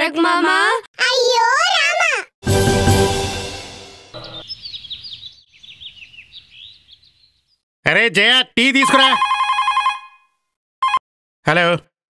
తారక్ మామా అయ్యో రామా అరే జయ టీ తీసుకురా హలో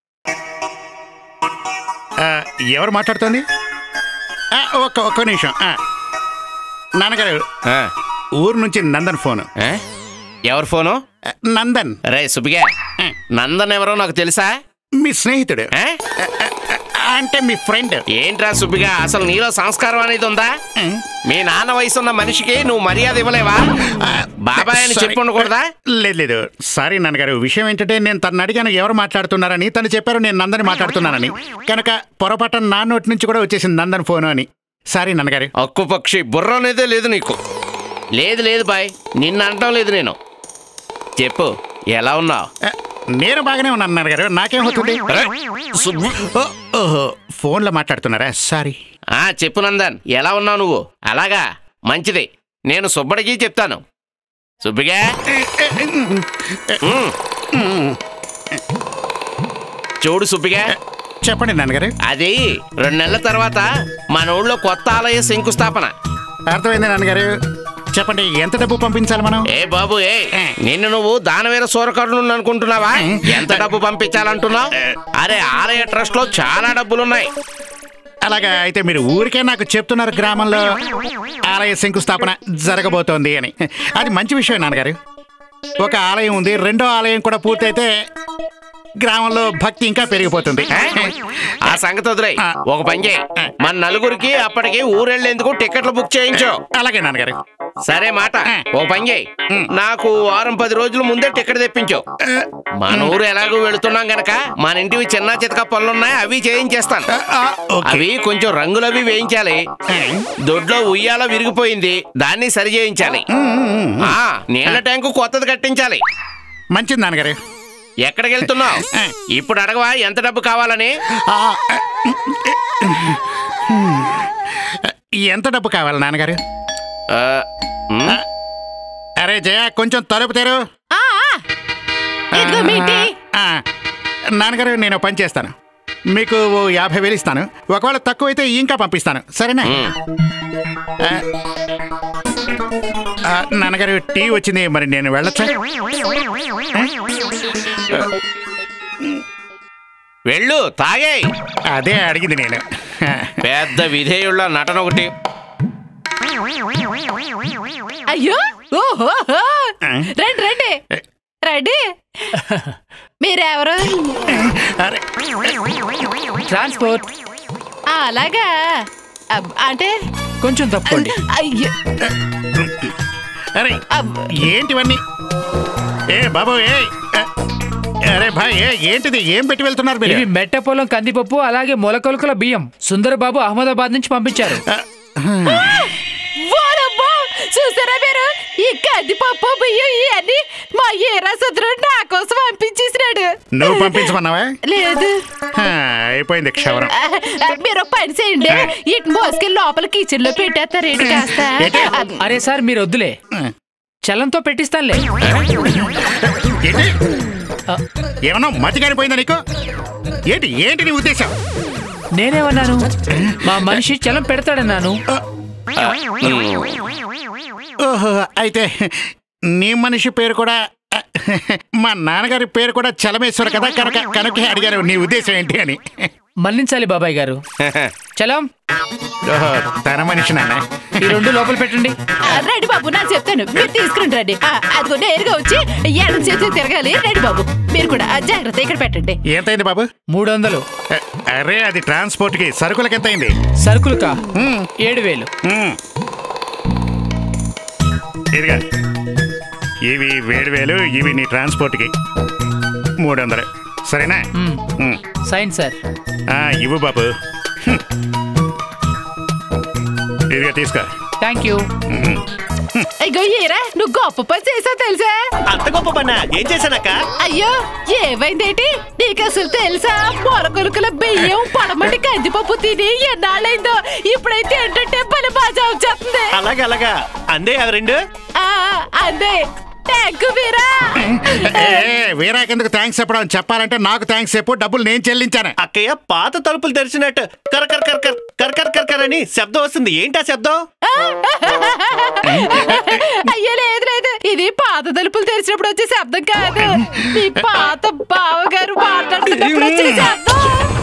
ఆ, ఎవరు మాట్లాడుతోంది ఆ, ఒక్క ఒక్క నిమిషం ఆ. నాన్నగారు ఆ, ఊరు నుంచి నందన్ ఫోను ఏ? ఎవరి ఫోను ఆ, నందన్ రే సుబ్బిగా ఆ, నందన్ ఎవరో నాకు తెలుసా మీ స్నేహితుడు ఏ? అంటే మీ ఫ్రెండ్ ఏంట్రా సుబ్బిగా అసలు నీలో సంస్కారం అనేది ఉందా మీ నాన్న వయసు ఉన్న మనిషికి నువ్వు మర్యాద ఇవ్వలేవా బాబాయ్ అని Sorry. చెప్పి ఉండకూడదా లేదు లేదు సారీ నాన్నగారు విషయం ఏంటంటే నేను తను అడిగాను ఎవరు మాట్లాడుతున్నారని తను చెప్పారు నేను నందని మాట్లాడుతున్నానని కనుక పొరపాటు నా నోటి నుంచి కూడా వచ్చేసింది నందన్ ఫోను అని సారీ నాన్నగారు అక్కు పక్షి బుర్ర అనేదే లేదు నీకు లేదు లేదు బాయ్ నిన్ను అంటాం లేదు నేను చెప్పు ఎలా ఉన్నావు ఆ, నేను బాగానే ఉన్నాను నాన్నగారు నాకేమవుతుంది ఓ, ఓహో ఫోన్లో మాట్లాడుతున్నారా సారీ ఆ చెప్పు నందన్ ఎలా ఉన్నావు నువ్వు అలాగా మంచిది నేను సుబ్బడికి చెప్తాను సుబ్బిగా ఉమ్. చూడు సుబ్బిగా చెప్పండి నాన్నగారు అది రెండు నెలల తర్వాత మన ఊళ్ళో కొత్త ఆలయ శంకుస్థాపన అర్థమైంది నాన్నగారు చెప్పండి ఎంత డబ్బు పంపించాలి మనం ఏ బాబు ఏ నిన్ను నువ్వు దానవీర సూరకరుణుని అనుకుంటున్నావా ఎంత డబ్బు పంపించాలంటున్నావు అరే ఆలయ ట్రస్ట్ లో చాలా డబ్బులున్నాయి అలాగా అయితే మీరు ఊరికే నాకు చెప్తున్నారు గ్రామంలో ఆలయ శంకుస్థాపన జరగబోతోంది అని అది మంచి విషయం నాన్నగారు ఒక ఆలయం ఉంది రెండో ఆలయం కూడా పూర్తయితే గ్రామంలో భక్తి ఇంకా పెరిగిపోతుంది ఆ సంగతి వదిలే ఒక పని చేయి మన నలుగురికి అప్పటికి ఊరెళ్ళేందుకు టికెట్లు బుక్ చేయించు అలాగే నాన్నగారు సరే మాట ఓ పని చేయి నాకు వారం పది రోజుల ముందే టికెట్ తెప్పించు మన ఊరు ఎలాగో వెళుతున్నాం గనక మన ఇంటివి చిన్న చితక పనులున్నాయి అవి చేయించేస్తాను ఆ, ఓకే అవి కొంచెం రంగులవి వేయించాలి దొడ్లో ఉయ్యాల విరిగిపోయింది దాన్ని సరి చేయించాలి ఆ నీళ్ల ట్యాంకు కొత్తది కట్టించాలి మంచిది నాన్నగారు ఎక్కడికి వెళ్తున్నావు ఇప్పుడు అడగవా ఎంత డబ్బు కావాలని ఆ, ఎంత డబ్బు కావాలి నాన్నగారు ఆ, ఉమ్, అరే జయ కొంచెం తలుపు తెరు ఆ, ఆ. ఇదిగో మీ టీ. ఆ, నాన్నగారు నేను పని చేస్తాను మీకు ఓ యాభై వేలు ఇస్తాను ఒకవేళ తక్కువైతే ఇంకా పంపిస్తాను సరేనా ఉమ్. ఆ, ఆ, నాన్నగారు టీ వచ్చింది మరి నేను వెళ్ళచ్చా వెళ్ళు తాగే అదే అడిగింది నేను పెద్ద విధేయుళ్ళ నటన ఒకటి అయ్యో ఓహో రండి రండి రండి మీరెవరు అరే ట్రాన్స్పోర్ట్ ఆ, అలాగా అబ్, అంటే కొంచెం తప్పుకోండి అయ్యో అరే అబ్, ఏంటివన్నీ ఏ బాబు ఏ అరే భాయ్ ఏ ఏంటిది ఏం పెట్టి వెళ్తున్నారు మీరు ఇవి మెట్ట పొలం కందిపప్పు అలాగే మొలకొలుకల బియ్యం సుందరబాబు అహ్మదాబాద్ నుంచి పంపించారు ఓరమ్మో! చూసారా మీరు ఈ కందిపప్పు బియ్యం ఇవన్నీ మా ఏరాసదురు నా కోసం పంపించేసినాడు నువ్వు పంపించమన్నావా లేదు హా, అయిపోయింది క్షవరం ఆ, ఆ, మీరు ఒక పని చేయండి ఇటు మోసుకెళ్ళి లోపల కిచెన్ లో పెట్టేస్తారేంటి కాస్త ఏంటి? ఆ, అరే సార్ మీరు వద్దులే చలంతో పెట్టిస్తానులే ఏంటి ఏమన్నా మతి కానిపోయిందా నీకు ఏంటి ఏంటి నీ ఉద్దేశం నేనేమన్నాను మా మనిషి చలం పెడతాడన్నాను ఓహో అయితే నీ మనిషి పేరు కూడా మా నాన్నగారి పేరు కూడా చలమేశ్వర కదా కనుక కనుక అడిగారు నీ ఉద్దేశం ఏంటి అని మన్నించాలి బాబాయ్ గారు చలం ఓహో తన మనిషి నాన్న ఈ రెండు లోపల పెట్టండి ఆ, రండి బాబు నాకు చెప్తాను మీరు తీసుకుని రండి ఆ, అదిగో నేరుగా వచ్చి ఎడం చేతి తిరగాలి రండి బాబు మీరు కూడా ఆ, జాగ్రత్త ఇక్కడ పెట్టండి ఎంతైంది బాబు మూడు వందలు అ- అరే అది ట్రాన్స్పోర్ట్ కి సరుకులకి ఎంత అయింది సరుకులుకా ఏడు వేలు ఇదిగా ఇవి వేడు వేలు ఇవి నీ ట్రాన్స్పోర్ట్ కి మూడు వందలు సరేనా మ్మ్. ఉమ్. సైన్ సార్ ఆ, ఇవ్వు బాబు హ్మ్. ఇదిగా తీసుకో థ్యాంక్ యూ అయ్యో ఏరా నువ్వు గొప్ప పని చేసావు తెలుసా అంత గొప్ప పన్నా ఏం చేశానక్క అయ్యో ఏమైందేటి నీకు అసలు తెలుసా పొరకొలుకుల బియ్యం పడమటి కందిపప్పు తిని ఎన్నాళ్ళైందో ఇప్పుడైతే ఏంటంటే పని బాగా వచ్చేస్తుంది అలాగా అలాగా అందే అవి రెండు ఆ, అందే థ్యాంక్ వీరా ఏ వీరాకెందుకు థ్యాంక్స్ చెప్పడం చెప్పాలంటే నాకు థ్యాంక్స్ చెప్పు డబ్బులు నేను చెల్లించాను అక్కయ్య పాత తలుపులు తెరిచినట్టు కర్ కర్ కర్ కర్ కర్ కర్ కర్ కర్ అని శబ్దం వస్తుంది ఏంటి ఆ శబ్దం అయ్యో లేదు లేదు ఇది పాత తలుపులు తెరిచినప్పుడు వచ్చే శబ్దం కాదు మీ పాత బావగారు మాట్లాడుతున్నప్పుడు వచ్చే శబ్దం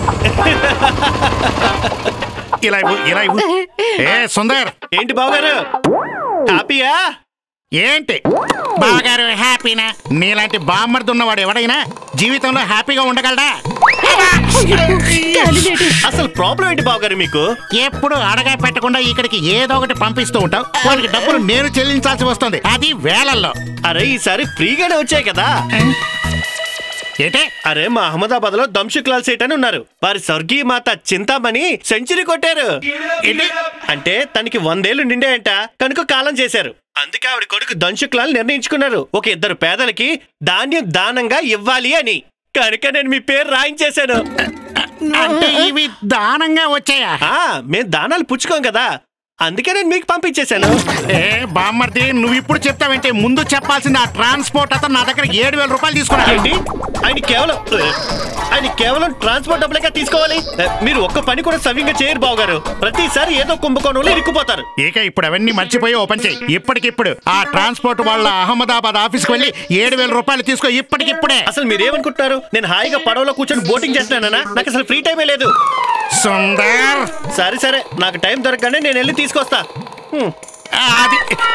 ఇలా ఇవ్వు ఇలా ఇవ్వు ఏ సుందర్ ఏంటి బావగారు హ్యాపీయా ఏంటి బాగారు హ్యాపీనా నీలాంటి బామ్మర్ది ఉన్నవాడు ఎవడైనా జీవితంలో హ్యాపీగా ఉండగలడా కాలినేటి. అసలు ప్రాబ్లం ఏంటి బావగారు మీకు ఎప్పుడు అడగా పెట్టకుండా ఇక్కడికి ఏదో ఒకటి పంపిస్తూ ఉంటావు వారికి డబ్బులు నేను చెల్లించాల్సి వస్తుంది అది వేలల్లో అరే ఈసారి ఫ్రీగానే వచ్చాయి కదా ఏంటే అరే మా అహ్మదాబాద్ లో దంశుక్ లాల్ సేట్ అని ఉన్నారు వారి స్వర్గీయ మాత చింతామణి సెంచరీ కొట్టారు ఏంటి? అంటే తనకి వందేళ్లు నిండాయంట కనుక కాలం చేశారు అందుకే ఆవిడ కొడుకు దంశుక్ లాల్ నిర్ణయించుకున్నారు ఒక ఇద్దరు పేదలకి ధాన్యం దానంగా ఇవ్వాలి అని కనుక నేను మీ పేరు రాయించేశాను అంటే ఇవి దానంగా వచ్చాయా ఆ మేము దానాలు పుచ్చుకోం కదా అందుకే నేను మీకు పంపించేశాను ఏ బామ్మర్ది నువ్వు ఇప్పుడు చెప్తావంటే ముందు చెప్పాల్సింది ఆ ట్రాన్స్పోర్ట్ అతను నా దగ్గర ఏడు వేల రూపాయలు తీసుకున్నాడు ఏంటి ఆయన కేవలం ఆయన కేవలం ట్రాన్స్పోర్ట్ డబ్బులేక తీసుకోవాలి మీరు ఒక్క పని కూడా సవ్యంగా చేయరు బావగారు ప్రతిసారి ఏదో కుంభకోణంలో ఇరుక్కుపోతారు ఇక ఇప్పుడు అవన్నీ మర్చిపోయి ఓపెన్ చేయి ఇప్పటికిప్పుడు ఆ ట్రాన్స్పోర్ట్ వాళ్ళ అహ్మదాబాద్ ఆఫీస్కి వెళ్ళి ఏడు వేల రూపాయలు తీసుకో ఇప్పటికిప్పుడే అసలు మీరేమనుకుంటున్నారు నేను హాయిగా పడవలో కూర్చొని బోటింగ్ చేస్తున్నానా నాకు అసలు ఫ్రీ టైమే లేదు సుందర్ సరే సరే నాకు టైం దొరకగానే నేను వెళ్ళి తీసుకొస్తా హ్మ్. ఆ, అది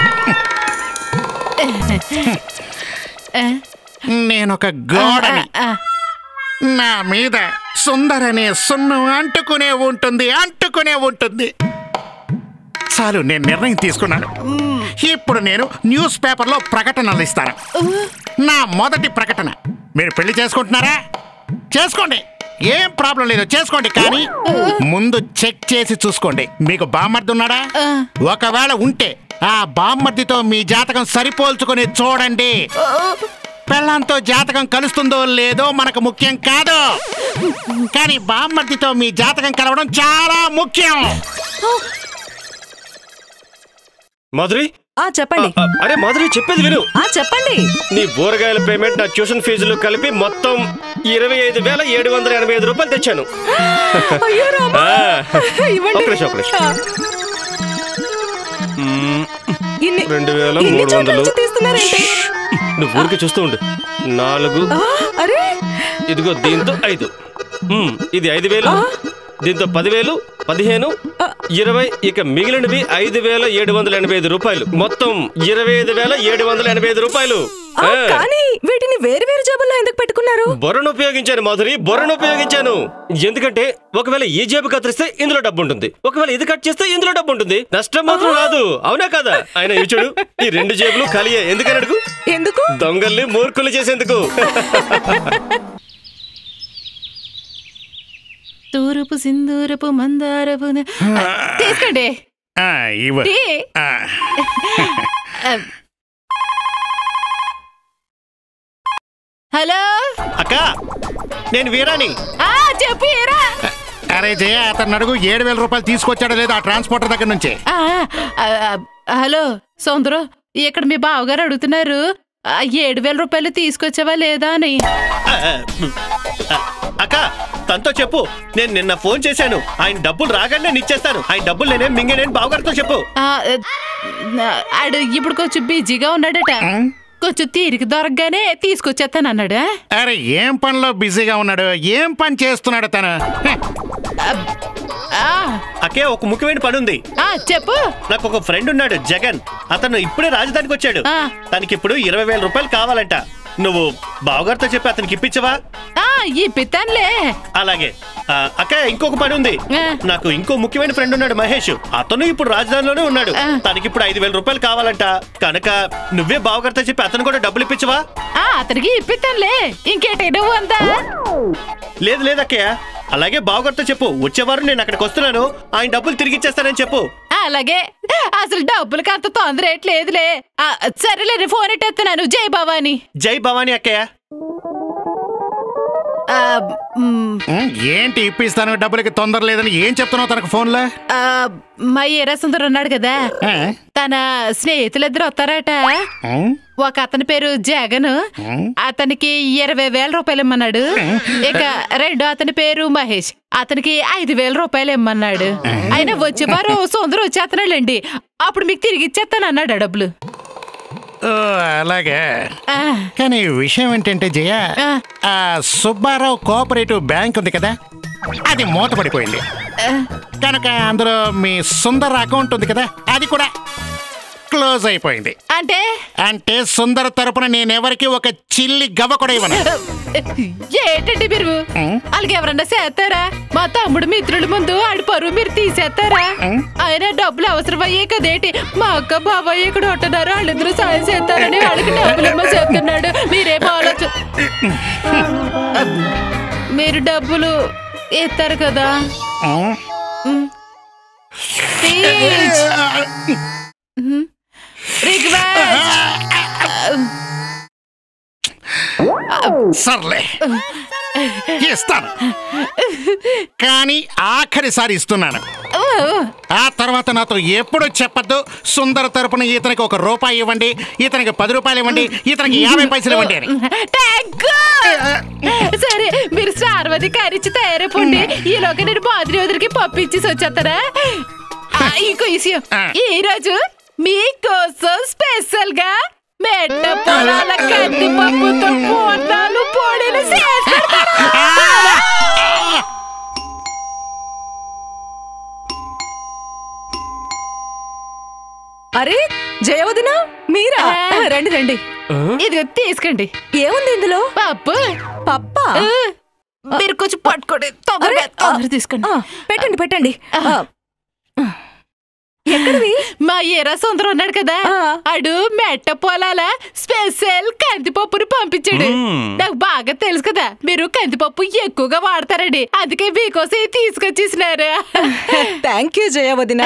నేనొక గోడని ఆ, నా మీద సుందర్ అనే సున్నం అంటుకునే ఉంటుంది అంటుకునే ఉంటుంది చాలు నేను నిర్ణయం తీసుకున్నాను ఇప్పుడు నేను న్యూస్ పేపర్లో ప్రకటనలు ఇస్తాను నా మొదటి ప్రకటన మీరు పెళ్లి చేసుకుంటున్నారా చేసుకోండి ఏం ప్రాబ్లం లేదు చేసుకోండి కానీ ముందు చెక్ చేసి చూసుకోండి మీకు బామ్మర్ది ఉన్నాడా ఒకవేళ ఉంటే ఆ బామ్మర్దితో మీ జాతకం సరిపోల్చుకొని చూడండి పెళ్ళంతో జాతకం కలుస్తుందో లేదో మనకు ముఖ్యం కాదు కానీ బామ్మర్దితో మీ జాతకం కలవడం చాలా ముఖ్యం మాధురి ఆ చెప్పండి ఆ, అరే మాధురి చెప్పేది విను ఆ చెప్పండి నీ బూరగాయల పేమెంట్ నా ట్యూషన్ ఫీజులు కలిపి మొత్తం ఇరవై ఐదు వేల ఏడు వందల ఎనభై ఐదు రూపాయలు తెచ్చాను అయ్యో రామా ఆ, ఇవ్వండి ఒక్క నిమిషం, ఒక్క నిమిషం. ఆ. మ్మ్, ఇన్ని రెండు వేల ఇన్ని మూడు చోట్ల వందలు నుంచి తీస్తున్నారేంటి నువ్వు ఊరికి చూస్తూ ఉండు నాలుగు ఆ, అరే ఇదిగో దీంతో ఐదు మ్మ్, ఇది ఐదు వేలు దీంతో పదివేలు పదిహేను ఇరవై ఇక మిగిలినవి ఐదు వేల ఏడు వందల ఎనభై ఐదు రూపాయలు మొత్తం ఇరవై ఐదు వేల ఏడు వందల ఎనభై ఐదు రూపాయలు ఆ, ఆ. కానీ వీటిని వేరు వేరు జేబుల్లో ఎందుకు పెట్టుకున్నారు బొర్రను ఉపయోగించాను మాధురి బొర్రను ఉపయోగించాను ఎందుకంటే ఒకవేళ ఈ జేబు కత్తిరిస్తే ఇందులో డబ్బు ఉంటుంది ఒకవేళ ఇది కట్ చేస్తే ఇందులో డబ్బు ఉంటుంది నష్టం మాత్రం రాదు అవునా కదా ఆయన ఇవి చూడు ఈ రెండు జేబులు ఖాళీయే ఎందుకని అడుగు ఎందుకు దొంగల్ని మూర్ఖులు చేసేందుకు తూరుపు సింధూరపు మందారపు న- తీసుకోండి ఆ, ఇవ్వు టీ. ఆ, హలో అక్క నేను వీరాని ఆ చెప్పు ఏరా అరే జయ అతను అడుగు ఏడు వేల రూపాయలు తీసుకొచ్చాడో లేదో ఆ ట్రాన్స్పోర్టర్ దగ్గర నుంచి ఆ, ఆ, ఆ, హలో సౌందరు ఇక్కడ మీ బావగారు అడుగుతున్నారు ఆ, ఏడు వేల రూపాయలు తీసుకొచ్చావా లేదా అని ఆ, ఆ, అక్క తనతో చెప్పు నేను నిన్న ఫోన్ చేశాను ఆయన డబ్బులు రాగానే నేను ఇచ్చేస్తాను ఆయన డబ్బులు నేనేం మింగేనేని బావగారితో చెప్పు ఆ, ఆ, ఆడు ఇప్పుడు కొంచెం బిజీగా ఉన్నాడట కొంచెం తీరిక దొరకగానే తీసుకొచ్చేస్తాను అన్నాడు అరే ఏం పనిలో బిజీగా ఉన్నాడు ఏం పని చేస్తున్నాడు తను హ, ఆ, అకే ఒక ముఖ్యమైన పని ఉంది ఆ, చెప్పు నాకు ఒక ఫ్రెండ్ ఉన్నాడు జగన్ అతను ఇప్పుడే రాజధానికి వచ్చాడు ఆ. తనకి ఇప్పుడు ఇరవై వేల రూపాయలు కావాలంట నువ్వు బావగారితో చెప్పి అతనికి ఇప్పించవా ఆ ఈ పిత్తాన్లే అలాగే ఆ, అక్క ఇంకొక పని ఉంది ఆ. నాకు ఇంకో ముఖ్యమైన ఫ్రెండ్ ఉన్నాడు మహేష్ అతను ఇప్పుడు రాజధానిలోనే ఉన్నాడు ఆ. తనకి ఇప్పుడు ఐదు వేల రూపాయలు కావాలంట కనుక నువ్వే బావగారితో చెప్పి అతను కూడా డబ్బులు ఇప్పించవా ఆ అతనికి ఇప్పిస్తానులే ఇంకేటి నువ్వు అంతా లేదు లేదు అక్కయ్య అలాగే బావగారితో చెప్పు వచ్చేవారు నేను అక్కడికి వస్తున్నాను ఆయన డబ్బులు తిరిగి ఇచ్చేస్తానని చెప్పు ఆ, అలాగే అసలు డబ్బులకి అంత తొందర ఏట్లేదులే ఆ, సరేలే నేను ఫోన్ ఎట్టేస్తున్నాను జై భవాని జై భవానీ అక్కయ్య ఆ, ఆ, మ్, ఉమ్, ఏంటి ఇప్పిస్తాను డబ్బులకి తొందర లేదని ఏం చెప్తున్నావు తనకు ఫోన్లో ఆ, మా ఏరా సుందర్ ఉన్నాడు కదా ఆ? తన స్నేహితులిద్దరు వస్తారట ఉమ్, ఒక అతని పేరు జగన్ అతనికి ఇరవై వేల రూపాయలు ఇమ్మన్నాడు ఇక రెండో అతని పేరు మహేష్ అతనికి ఐదు వేల రూపాయలు ఇమ్మన్నాడు ఆయన వచ్చే వారు సుందరం వచ్చేస్తున్నాడండి అప్పుడు మీకు తిరిగి ఇచ్చేస్తాను అన్నాడు ఆ డబ్బులు ఓ, అలాగే ఆ, కానీ విషయం ఏంటంటే జయ ఆ. ఆ సుబ్బారావు కోఆపరేటివ్ బ్యాంక్ ఉంది కదా అది మూతపడిపోయింది కనుక అందులో మీ సుందర్ అకౌంట్ ఉంది కదా అది కూడా క్లోజ్ అయిపోయింది అంటే అంటే సుందర్ తరపున నేనెవరికి ఒక చిల్లి గవ్వ కూడా ఇవ్వను ఏంటండి మీరు వాళ్ళకి ఎవరన్నా చేస్తారా మా తమ్ముడు మిత్రుల ముందు ఆడి పరువు మీరు తీసేస్తారా ఆయన డబ్బులు అవసరమయ్యే కదేటి మా అక్క బాబాయ్ ఇక్కడ ఉంటున్నారు వాళ్ళిద్దరూ సాయం చేస్తారని వాళ్ళకి డబ్బులు ఏమో చెప్తున్నాడు మీరేమో ఆలోచన మీరు డబ్బులు ఇస్తారు కదా ప్లీజ్. రిక్వెస్ట్ సర్లే ఇస్తాను కానీ ఆఖరిసారి ఇస్తున్నాను ఆ తర్వాత నాతో ఎప్పుడు చెప్పద్దు సుందర తరపున ఇతనికి ఒక రూపాయి ఇవ్వండి ఇతనికి పది రూపాయలు ఇవ్వండి ఇతనికి యాభై పైసలు ఇవ్వండి అని థ్యాంక్ యూ. సరే మీరు సార్వతి కారిచ్చి తయారైపోండి ఈలోగా నేను బాద్రి వదిలికి పంపించేసి వచ్చేస్తారా ఆ, ఇంకో విషయం ఆ. ఈ రోజు మీకోసం స్పెషల్ గా మెట్ట పొలాల కందిపప్పుతో పూర్ణాలు పొడిలు చేసి పెడతాను. అరే జయవదిన మీరా ఆ. రండి రండి ఇది తీసుకోండి ఏముంది ఇందులో పప్పు పప్ప ఆ, మీరు కొంచెం పట్టుకోండి తొందరగా తొందర తీసుకోండి పెట్టండి పెట్టండి ఆ. ఎక్కడివి మా ఏరా సుందరం ఉన్నాడు కదా ఆ. అడు మెట్ట పొలాల స్పెషల్ కందిపప్పుని పంపించాడు నాకు బాగా తెలుసు కదా మీరు కందిపప్పు ఎక్కువగా వాడతారండి అందుకే మీకోసం ఇది తీసుకొచ్చేసినారు థ్యాంక్ యూ జయవదిన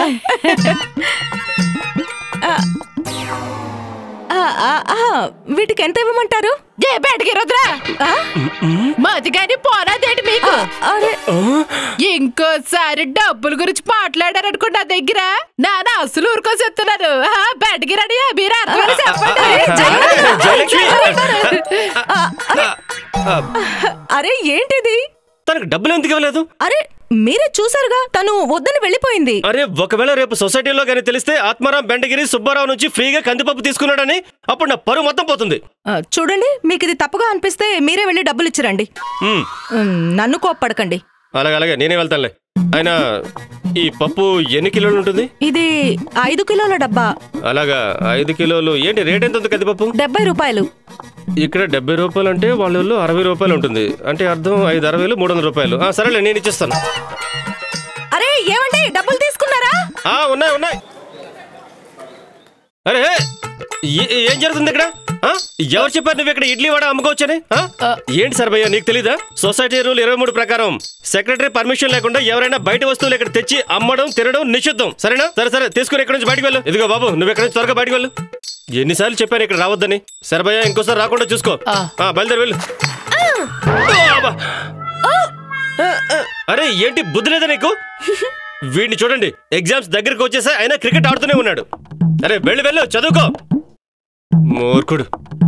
ఆ. ఆ, ఆ, ఆ, వీటికి ఎంత ఇవ్వమంటారు ఏ బయటకి రుద్రా ఆ? మాది కానీ పోనాదేంటి మీకు అరే ఇంకోసారి డబ్బుల గురించి మాట్లాడారనుకో నా దగ్గర నాన్న అసలు ఊరుకొని చెప్తున్నాను ఆ, బయటకి రండి మీరు అర్థమని చెప్పండి అరే, జయవదిన! జయలక్ష్మి అరే ఏంటిది తనకు డబ్బులు ఎందుకు ఇవ్వలేదు అరే మీరే చూసారుగా తను వద్దని వెళ్ళిపోయింది అరే ఒకవేళ రేపు సొసైటీలో కానీ తెలిస్తే ఆత్మారాం బెండగిరి సుబ్బారావు నుంచి ఫ్రీగా కందిపప్పు తీసుకున్నాడని అప్పుడు నా పరువు మొత్తం పోతుంది ఆ, చూడండి మీకు ఇది తప్పుగా అనిపిస్తే మీరే వెళ్ళి డబ్బులు ఇచ్చిరండి ఉమ్, ఉమ్, నన్ను కోప్పడకండి అలాగే అలాగే నేనే వెళ్తానులే అయినా ఈ పప్పు ఎన్ని కిలోలు ఉంటుంది ఇది ఐదు కిలోల డబ్బా అలాగా ఐదు కిలోలు ఏంటి రేట్ ఎంత ఉంది కందిపప్పు డెబ్బై రూపాయలు ఇక్కడ డెబ్బై రూపాయలు అంటే వాళ్ళ ఊళ్ళో అరవై రూపాయలు ఉంటుంది అంటే అర్థం ఐదు అరవైలు మూడు వందల రూపాయలు ఆ, సరేలే నేను ఇచ్చేస్తాను అరే ఏమండి డబ్బులు తీసుకున్నారా ఆ, ఉన్నాయి ఉన్నాయి అరే ఏ- ఏం జరుగుతుంది ఇక్కడ ఆ? ఎవరు చెప్పారు నువ్వు ఇక్కడ ఇడ్లీ వడ అమ్ముకోవచ్చని ఆ? ఏంటి సర్బయ్య నీకు తెలీదా సొసైటీ రూల్ ఇరవై మూడు ప్రకారం సెక్రటరీ పర్మిషన్ లేకుండా ఎవరైనా బయట వస్తువులు ఇక్కడ తెచ్చి అమ్మడం తినడం నిషిద్ధం సరేనా సరే సరే తీసుకుని ఇక్కడ నుంచి బయటకు వెళ్ళు ఇదిగో బాబు నువ్వు ఇక్కడ నుంచి త్వరగా బయటకు వెళ్ళు ఎన్నిసార్లు చెప్పాను ఇక్కడ రావద్దని సర్బయ్య ఇంకోసారి రాకుండా చూసుకో ఆ, బయలుదేరి వెళ్ళు అబ్బా. అరే ఏంటి బుద్ధి లేదా నీకు వీడిని చూడండి ఎగ్జామ్స్ దగ్గరికి వచ్చేసా అయినా క్రికెట్ ఆడుతూనే ఉన్నాడు అరే వెళ్ళు వెళ్ళు చదువుకో మూర్ఖుడు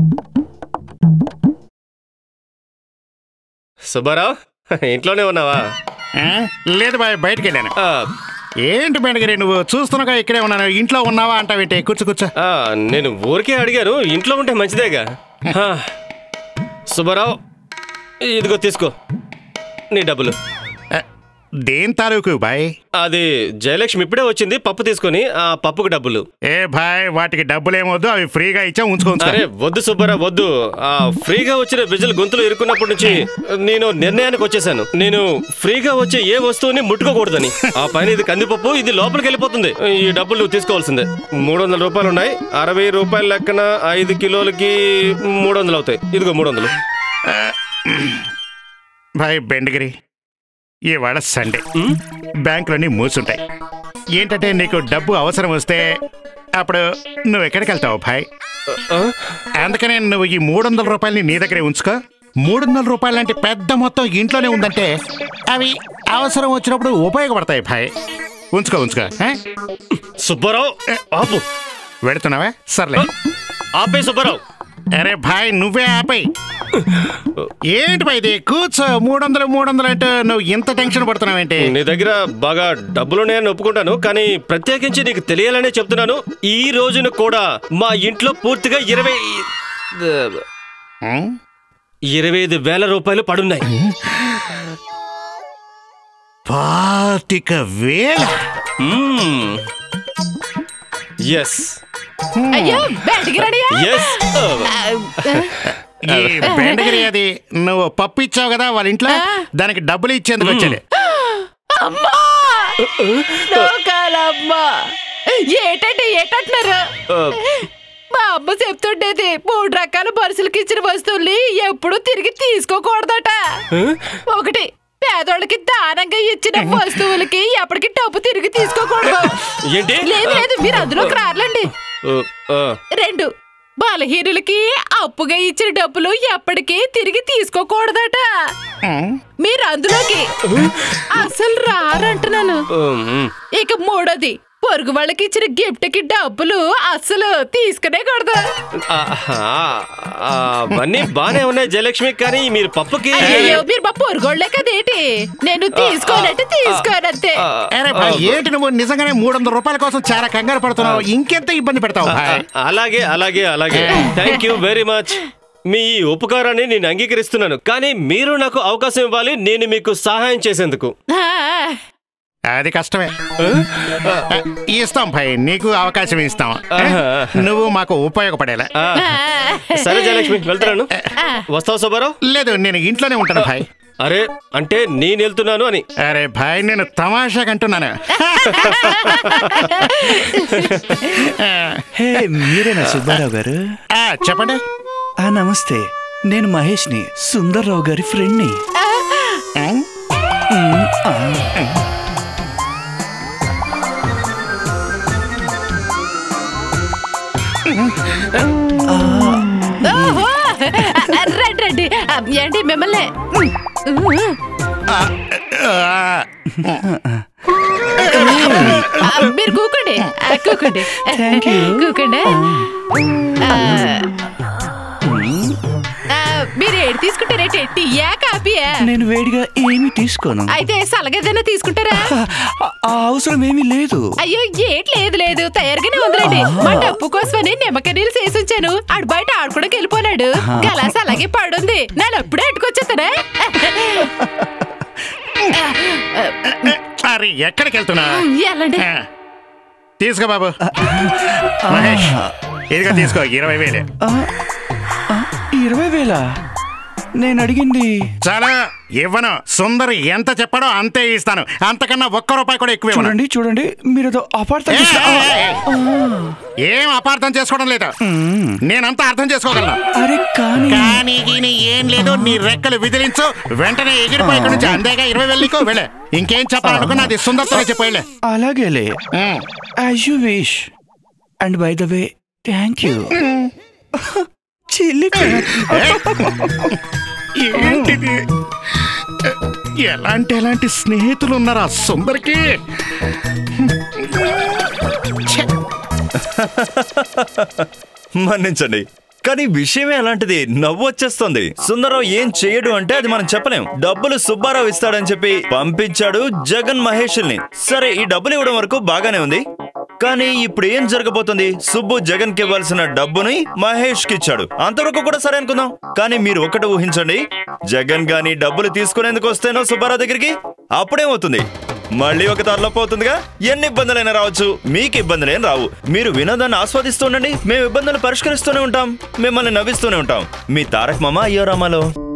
సుబ్బారావు ఇంట్లోనే ఉన్నావా ఆ? లేదు బాయ్ బయటికి వెళ్ళాను ఆ, ఏంటి బెండగిరి నువ్వు చూస్తున్నాగా ఇక్కడే ఉన్నాను ఇంట్లో ఉన్నావా అంటావేంటి కూర్చో కూర్చో ఆ, నేను ఊరికే అడిగాను ఇంట్లో ఉంటే మంచిదేగా ఆ, సుబ్బారావు ఇదిగో తీసుకో నీ డబ్బులు ఆ, దేని తాలూకు బాయ్ అది జయలక్ష్మి ఇప్పుడే వచ్చింది పప్పు తీసుకొని ఆ పప్పుకు డబ్బులు ఏ బాయ్ వాటికి డబ్బులేమొద్దు అవి ఫ్రీగా ఇచ్చా ఉంచుకో ఉంచుకో. అరే వద్దు సుబ్బారావు వద్దు ఆ ఫ్రీగా వచ్చిన విజులు గొంతులు ఇరుక్కున్నప్పటి నుంచి నేను నిర్ణయానికి వచ్చేసాను నేను ఫ్రీగా వచ్చే ఏ వస్తువుని ముట్టుకోకూడదని ఆ పైన ఇది కందిపప్పు ఇది లోపలికి వెళ్ళిపోతుంది ఈ డబ్బులు నువ్వు తీసుకోవాల్సిందే మూడు వందల రూపాయలు ఉన్నాయి అరవై రూపాయల లెక్కన ఐదు కిలోలకి మూడు వందలు అవుతాయి ఇదిగో మూడు వందలు బాయ్ బెండగిరి ఇవాళ సండే బ్యాంకులన్నీ మూసుంటాయి ఏంటంటే నీకు డబ్బు అవసరం వస్తే అప్పుడు నువ్వు ఎక్కడికి వెళ్తావు భాయ్ ఆ? అందుకనే నువ్వు ఈ మూడు వందల రూపాయలని నీ దగ్గరే ఉంచుకో మూడు వందల రూపాయలు లాంటి పెద్ద మొత్తం ఇంట్లోనే ఉందంటే అవి అవసరం వచ్చినప్పుడు ఉపయోగపడతాయి భాయ్ ఉంచుకో ఉంచుకో ఆ? సుబ్బారావు ఆపు వెడుతున్నావా సర్లే ఆపే సుబ్బారావు అరే భాయ్ నువ్వే ఆపై ఏంటి భాయ్ ఇది కూర్చో మూడు వందలు మూడు వందలు అంటే నువ్వు ఇంత టెన్షన్ పడుతున్నావేంటి నీ దగ్గర బాగా డబ్బులున్నాయని ఒప్పుకుంటాను కానీ ప్రత్యేకించి నీకు తెలియాలనే చెప్తున్నాను ఈ రోజున కూడా మా ఇంట్లో పూర్తిగా ఇరవై ఉం? ఇరవై ఐదు వేల రూపాయలు పడున్నాయి పాతిక వేల ఎస్ అయ్యో బయటికి రెడీయా ఎస్ ఈ బెండగిరి అది నువ్వు పప్పు ఇచ్చావు కదా వాళ్ళ ఇంట్లో దానికి డబ్బులు ఇచ్చేందుకు వచ్చాడు అమ్మా నోకాలమ్మా ఏటండి ఏటంటున్నారు మా అమ్మ చెప్తుండేది మూడు రకాల మనుషులకి ఇచ్చిన వస్తువుల్ని ఎప్పుడు తిరిగి తీసుకోకూడదట ఒకటి పేదోళ్ళకి దానంగా ఇచ్చిన వస్తువులకి ఎప్పటికి డబ్బు తిరిగి తీసుకోకూడదు ఏంటి లేదు లేదు మీరు అందులోకి రారులండి ఆ, ఆ. రెండు బలహీనులకి అప్పుగా ఇచ్చిన డబ్బులు ఎప్పటికీ తిరిగి తీసుకోకూడదట మీరు అందులోకి అసలు రారంటున్నాను ఉమ్, ఇక మూడోది పొరుగు వాళ్ళకి ఇచ్చిన గిఫ్ట్ కి డబ్బులు అసలు తీసుకునే కూడదు ఆహా, ఆ, అవన్నీ బానే ఉన్నాయి జయలక్ష్మి కానీ మీరు పప్పుకి అయ్యో మీరు మా పొరుగోళ్లే కదేటి నేను తీసుకోనంటే తీసుకోనంతే ఆ, అరే భాయ్ ఏంటి నువ్వు నిజంగానే మూడు వందల రూపాయల కోసం చాలా కంగారు పడుతున్నావు ఇంకెంత ఇబ్బంది పెడతావు భాయ్ అలాగే అలాగే అలాగే థ్యాంక్ యూ వెరీ మచ్ మీ ఈ ఉపకారాన్ని నేను అంగీకరిస్తున్నాను కానీ మీరు నాకు అవకాశం ఇవ్వాలి నేను మీకు సహాయం చేసేందుకు ఆ, అది కష్టమే ఇస్తాం భాయ్ నీకు అవకాశం ఇస్తాం ఆహా. నువ్వు మాకు ఉపయోగపడేలా ఆ, సరే జయలక్ష్మి వెళ్తున్నాను వస్తావు సుబ్బారావు లేదు నేను ఇంట్లోనే ఉంటాను భాయ్ అరే అంటే నేను వెళ్తున్నాను అని అరే భాయ్ నేను తమాషాగా అంటున్నాను హే మీరేనా సుబ్బారావు గారు ఆ, చెప్పండి ఆ నమస్తే నేను మహేష్ని సుందర్రావు గారి ఫ్రెండ్ని ఓహో! రండి రండి ఏంటి మిమ్మల్ని ఆ, ఆ, మీరు కూకోండి ఆ, కూకోండి Thank you. కూకోండి ఆ, ఆ, మీరు ఏడు తీసుకుంటారేంటి టీయా కాపీయా నేను వేడిగా ఏమీ తీసుకోను అయితే సలగేదైనా తీసుకుంటారా ఆ- ఆ అవసరం ఏమీ లేదు అయ్యో ఏట్ లేదు లేదు తయారుగానే ఉందిలేండి మా డబ్బు కోసమని నిమ్మకాయ నీళ్ళు చేసి ఉంచాను ఆడు బయట ఆడుకోవడానికి వెళ్ళిపోనాడు గలాస్ అలాగే పడుంది నేను అప్పుడే అట్టుకొచ్చేస్తానే అరే ఎక్కడికి వెళ్తున్నా వెళ్ళండి ఆ, తీసుకో బాబు మహేష్ ఇదిగో తీసుకో ఇరవై వేలు ఆ, ఆ, ఇరవై వేల నేను అడిగింది చాలా ఇవ్వను సుందర్ ఎంత చెప్పాడో అంతే ఇస్తాను అంతకన్నా ఒక్క రూపాయి కూడా ఎక్కువ ఇవ్వను. చూడండి చూడండి మీరు ఏదో అపార్థం ఏ, చేసిన- ఏ, ఏ, ఏం అపార్థం చేసుకోవడం లేదు నేనంతా అర్థం చేసుకోగలను అరే కానీ కానీ గీని ఏం లేదు నీ రెక్కలు విదిలించు వెంటనే ఎగిరిపోయి ఇక్కడి నుంచి అందేగా ఇరవై వెళ్ళికో వెళ్ళే ఇంకేం చెప్పాలనుకున్నా అది సుందర్తోనే చెప్పేలే అలాగేలే as you wish and by the way thank you చిల్లి ఏంటిది ఎలాంటి ఎలాంటి స్నేహితులు ఉన్నారా సుందరికి ఛే, మన్నించండి కానీ విషయమే అలాంటిది నవ్వు వచ్చేస్తుంది సుందరం ఏం చేయడు అంటే అది మనం చెప్పలేం డబ్బులు సుబ్బారావు ఇస్తాడని చెప్పి పంపించాడు జగన్ మహేష్ని సరే ఈ డబ్బులు ఇవ్వడం వరకు బాగానే ఉంది కానీ ఇప్పుడు ఏం జరగబోతుంది సుబ్బు జగన్ కి ఇవ్వాల్సిన డబ్బుని మహేష్ కి ఇచ్చాడు అంతవరకు కూడా సరే అనుకుందాం కానీ మీరు ఒకటి ఊహించండి జగన్ గాని డబ్బులు తీసుకునేందుకు వస్తేనో సుబ్బారావు దగ్గరికి అప్పుడేమవుతుంది మళ్ళీ ఒక తరలోపు అవుతుందిగా ఎన్ని ఇబ్బందులైనా రావచ్చు మీకు ఇబ్బందులేం రావు మీరు వినోదాన్ని ఆస్వాదిస్తూ ఉండండి మేము ఇబ్బందులు పరిష్కరిస్తూనే ఉంటాం మిమ్మల్ని నవ్విస్తూనే ఉంటాం మీ తారక్ మామ అయ్యో రామాలో